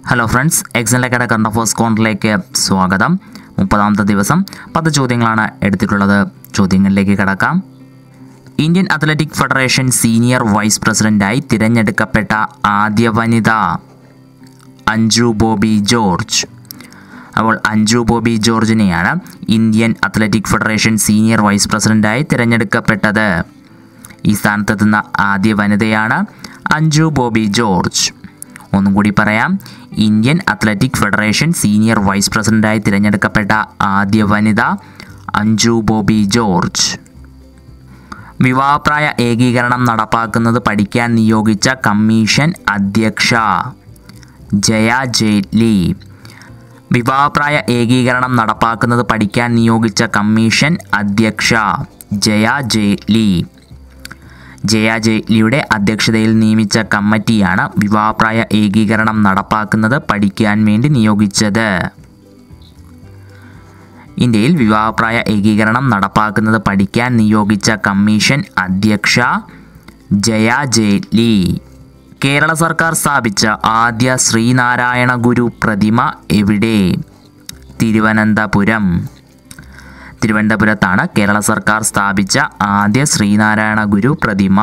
hello friends എക്സലിലേക്കട current affairs കോണിലേക്ക് സ്വാഗതം മുപ്പതാമത്തെ ദിവസം പത്ത് ചോദ്യങ്ങളാണ് എടുത്തിട്ടുള്ളത് ചോദ്യങ്ങളിലേക്ക് കടക്കാം Indian athletic federation senior vice പ്രസിഡന്റായി തിരഞ്ഞെടുക്കപ്പെട്ട ആദ്യ വനിത അഞ്ജു ബോബി ജോർജ് അപ്പോൾ അഞ്ജു ബോബി ജോർജിനെയാണ് Indian athletic federation senior vice പ്രസിഡന്റായി തിരഞ്ഞെടുക്കപ്പെട്ടത് ഈ സ്ഥാനത്തെത്തുന്ന ആദ്യ വനിതയാണ് അഞ്ജു ബോബി ജോർജ് ഒന്നും കൂടി പറയാം Indian athletic federation senior vice പ്രസിഡന്റായി തിരഞ്ഞെടുക്കപ്പെട്ട ആദ്യ വനിത അഞ്ജു ബോബി ജോർജ് വിവാഹപ്രായ ഏകീകരണം നടപ്പാക്കുന്നത് പഠിക്കാൻ നിയോഗിച്ച കമ്മീഷൻ അധ്യക്ഷ ജയ ജെയ്റ്റ്ലി വിവാഹപ്രായ ഏകീകരണം നടപ്പാക്കുന്നത് പഠിക്കാൻ നിയോഗിച്ച കമ്മീഷൻ അധ്യക്ഷ ജയ ജെയ്റ്റ്ലി ജയ ജെയ്റ്റ്ലിയുടെ അധ്യക്ഷതയിൽ നിയമിച്ച കമ്മിറ്റിയാണ് വിവാഹപ്രായ ഏകീകരണം നടപ്പാക്കുന്നത് പഠിക്കാൻ വേണ്ടി നിയോഗിച്ചത് ഇന്ത്യയിൽ വിവാഹപ്രായ ഏകീകരണം നടപ്പാക്കുന്നത് പഠിക്കാൻ നിയോഗിച്ച കമ്മീഷൻ അധ്യക്ഷ ജയ ജെയ്റ്റ്ലി കേരള സർക്കാർ സ്ഥാപിച്ച ആദ്യ ശ്രീനാരായണ ഗുരു പ്രതിമ എവിടെ തിരുവനന്തപുരം തിരുവനന്തപുരത്താണ് കേരള സർക്കാർ സ്ഥാപിച്ച ആദ്യ ശ്രീനാരായണ ഗുരു പ്രതിമ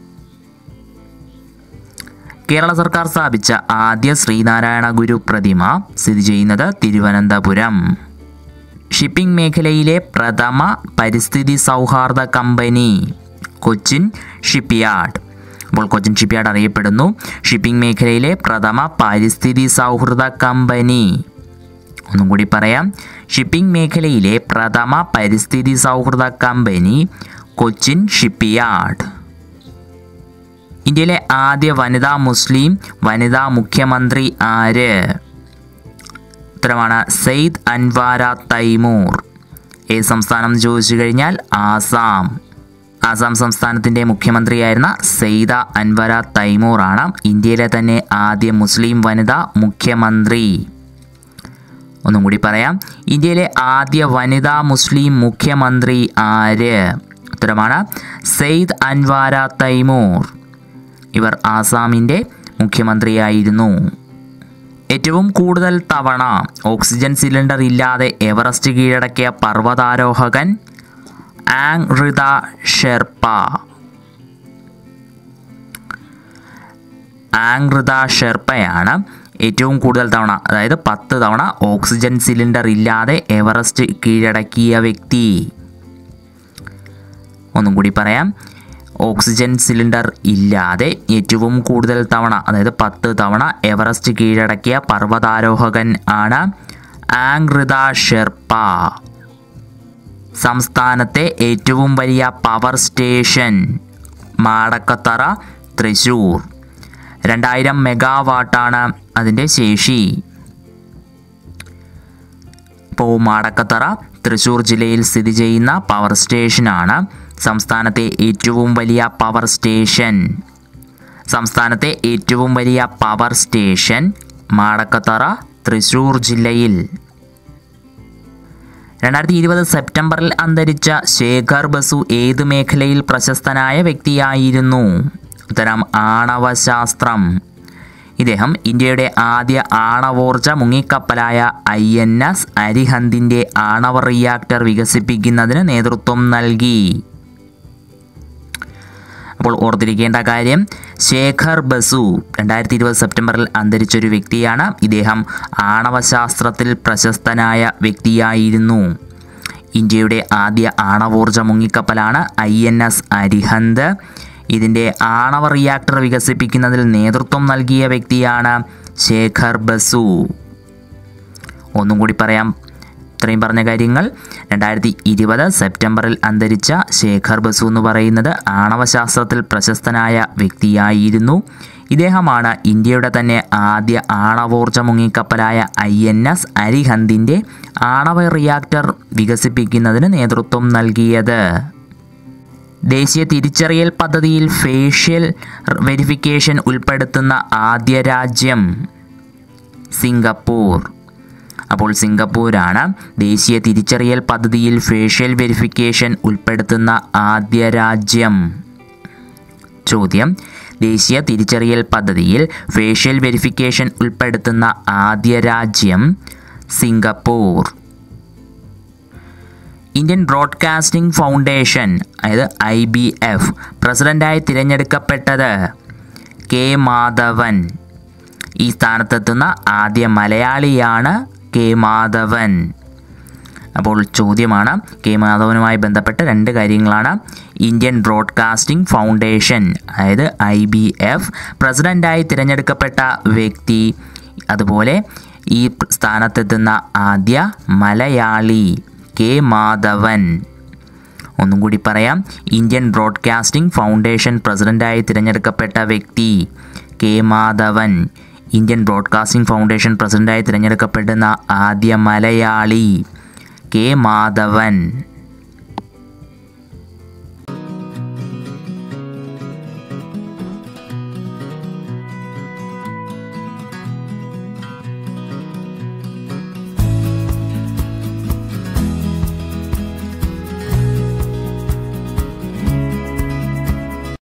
കേരള സർക്കാർ സ്ഥാപിച്ച ആദ്യ ശ്രീനാരായണ ഗുരു പ്രതിമ സ്ഥിതി ചെയ്യുന്നത് തിരുവനന്തപുരം ഷിപ്പിംഗ് മേഖലയിലെ പ്രഥമ പരിസ്ഥിതി സൗഹാർദ്ദ കമ്പനി കൊച്ചിൻ ഷിപ്പ്യാർഡ് അപ്പോൾ കൊച്ചിൻ ഷിപ്പ്യാർഡ് അറിയപ്പെടുന്നു ഷിപ്പിംഗ് മേഖലയിലെ പ്രഥമ പരിസ്ഥിതി സൗഹൃദ കമ്പനി ഒന്നും കൂടി പറയാം ഷിപ്പിംഗ് മേഖലയിലെ പ്രഥമ പരിസ്ഥിതി സൗഹൃദ കമ്പനി കൊച്ചിൻ ഷിപ്പ്യാർഡ് ഇന്ത്യയിലെ ആദ്യ വനിതാ മുസ്ലിം വനിതാ മുഖ്യമന്ത്രി ആര് ഉത്തരമാണ് സെയ്ദ് അൻവാര തൈമൂർ ഏത് സംസ്ഥാനം എന്ന് ചോദിച്ചു കഴിഞ്ഞാൽ ആസാം ആസാം സംസ്ഥാനത്തിൻ്റെ മുഖ്യമന്ത്രിയായിരുന്ന സെയ്ദ അൻവര തൈമൂർ ആണ് ഇന്ത്യയിലെ തന്നെ ആദ്യ മുസ്ലിം വനിതാ മുഖ്യമന്ത്രി ഒന്നും കൂടി പറയാം ഇന്ത്യയിലെ ആദ്യ വനിതാ മുസ്ലിം മുഖ്യമന്ത്രി ആര് ഉത്തരമാണ് സെയ്ദ് അൻവാര തൈമൂർ ഇവർ ആസാമിൻ്റെ മുഖ്യമന്ത്രിയായിരുന്നു ഏറ്റവും കൂടുതൽ തവണ ഓക്സിജൻ സിലിണ്ടർ ഇല്ലാതെ എവറസ്റ്റ് കീഴടക്കിയ പർവ്വതാരോഹകൻ ആങ് റിത ഷെർപ്പ ആങ് റിത ഷെർപ്പയാണ് ഏറ്റവും കൂടുതൽ തവണ അതായത് പത്ത് തവണ ഓക്സിജൻ സിലിണ്ടർ ഇല്ലാതെ എവറസ്റ്റ് കീഴടക്കിയ വ്യക്തി ഒന്നും കൂടി പറയാം ഓക്സിജൻ സിലിണ്ടർ ഇല്ലാതെ ഏറ്റവും കൂടുതൽ തവണ അതായത് പത്ത് തവണ എവറസ്റ്റ് കീഴടക്കിയ പർവ്വതാരോഹകൻ ആണ് ആംഗ്രിത ഷെർപ്പ സംസ്ഥാനത്തെ ഏറ്റവും വലിയ പവർ സ്റ്റേഷൻ മാടക്കത്തറ തൃശൂർ രണ്ടായിരം മെഗാവാട്ടാണ് അതിൻ്റെ ശേഷി ഇപ്പോൾ മാടക്കത്തറ തൃശൂർ ജില്ലയിൽ സ്ഥിതി ചെയ്യുന്ന പവർ സ്റ്റേഷനാണ് സംസ്ഥാനത്തെ ഏറ്റവും വലിയ പവർ സ്റ്റേഷൻ സംസ്ഥാനത്തെ ഏറ്റവും വലിയ പവർ സ്റ്റേഷൻ മാടക്കത്തറ തൃശൂർ ജില്ലയിൽ രണ്ടായിരത്തി ഇരുപത് സെപ്റ്റംബറിൽ അന്തരിച്ച ശേഖർ ബസു ഏത് മേഖലയിൽ പ്രശസ്തനായ വ്യക്തിയായിരുന്നു ഉത്തരം ആണവശാസ്ത്രം ഇദ്ദേഹം ഇന്ത്യയുടെ ആദ്യ ആണവോർജ മുങ്ങിക്കപ്പലായ ഐ എൻ എസ് അരിഹന്തിൻ്റെ ആണവ റിയാക്ടർ വികസിപ്പിക്കുന്നതിന് നേതൃത്വം നൽകി അപ്പോൾ ഓർത്തിരിക്കേണ്ട കാര്യം ശേഖർ ബസു രണ്ടായിരത്തി ഇരുപത് സെപ്റ്റംബറിൽ അന്തരിച്ചൊരു വ്യക്തിയാണ് ഇദ്ദേഹം ആണവശാസ്ത്രത്തിൽ പ്രശസ്തനായ വ്യക്തിയായിരുന്നു ഇന്ത്യയുടെ ആദ്യ ആണവോർജ മുങ്ങിക്കപ്പലാണ് ഐ എൻ എസ് അരിഹന്ത് ഇതിൻ്റെ ആണവ റിയാക്ടർ വികസിപ്പിക്കുന്നതിൽ നേതൃത്വം നൽകിയ വ്യക്തിയാണ് ശേഖർ ബസു ഒന്നും കൂടി പറയാം ഇത്രയും പറഞ്ഞ കാര്യങ്ങൾ രണ്ടായിരത്തി ഇരുപത് സെപ്റ്റംബറിൽ അന്തരിച്ച ശേഖർ ബസു എന്ന് പറയുന്നത് ആണവശാസ്ത്രത്തിൽ പ്രശസ്തനായ വ്യക്തിയായിരുന്നു ഇദ്ദേഹമാണ് ഇന്ത്യയുടെ തന്നെ ആദ്യ ആണവോർജ മുങ്ങിക്കപ്പലായ ഐ എൻ എസ് അരിഹന്തിൻ്റെ ആണവ റിയാക്ടർ വികസിപ്പിക്കുന്നതിന് നേതൃത്വം നൽകിയത് ദേശീയ തിരിച്ചറിയൽ പദ്ധതിയിൽ ഫേഷ്യൽ വെരിഫിക്കേഷൻ ഉൾപ്പെടുത്തുന്ന ആദ്യ രാജ്യം സിംഗപ്പൂർ അപ്പോൾ സിംഗപ്പൂരാണ് ദേശീയ തിരിച്ചറിയൽ പദ്ധതിയിൽ ഫേഷ്യൽ വെരിഫിക്കേഷൻ ഉൾപ്പെടുത്തുന്ന ആദ്യ രാജ്യം ചോദ്യം ദേശീയ തിരിച്ചറിയൽ പദ്ധതിയിൽ ഫേഷ്യൽ വെരിഫിക്കേഷൻ ഉൾപ്പെടുത്തുന്ന ആദ്യ രാജ്യം സിംഗപ്പൂർ ഇന്ത്യൻ ബ്രോഡ്കാസ്റ്റിംഗ് ഫൗണ്ടേഷൻ അതായത് ഐ ബി എഫ് പ്രസിഡൻ്റായി തിരഞ്ഞെടുക്കപ്പെട്ടത് കെ മാധവൻ ഈ സ്ഥാനത്തെത്തുന്ന ആദ്യ മലയാളിയാണ് കെ മാധവൻ അപ്പോൾ ചോദ്യമാണ് കെ മാധവനുമായി ബന്ധപ്പെട്ട രണ്ട് കാര്യങ്ങളാണ് ഇന്ത്യൻ ബ്രോഡ്കാസ്റ്റിംഗ് ഫൗണ്ടേഷൻ അതായത് ഐ ബി എഫ് പ്രസിഡൻ്റായി തിരഞ്ഞെടുക്കപ്പെട്ട വ്യക്തി അതുപോലെ ഈ സ്ഥാനത്തെത്തുന്ന ആദ്യ മലയാളി കെ മാധവൻ ഒന്നും കൂടി പറയാം ഇന്ത്യൻ ബ്രോഡ്കാസ്റ്റിംഗ് ഫൗണ്ടേഷൻ പ്രസിഡൻ്റായി തിരഞ്ഞെടുക്കപ്പെട്ട വ്യക്തി K Madhavan Indian broadcasting foundation പ്രസിഡൻ്റായി തിരഞ്ഞെടുക്കപ്പെടുന്ന ആദ്യ മലയാളി കെ മാധവൻ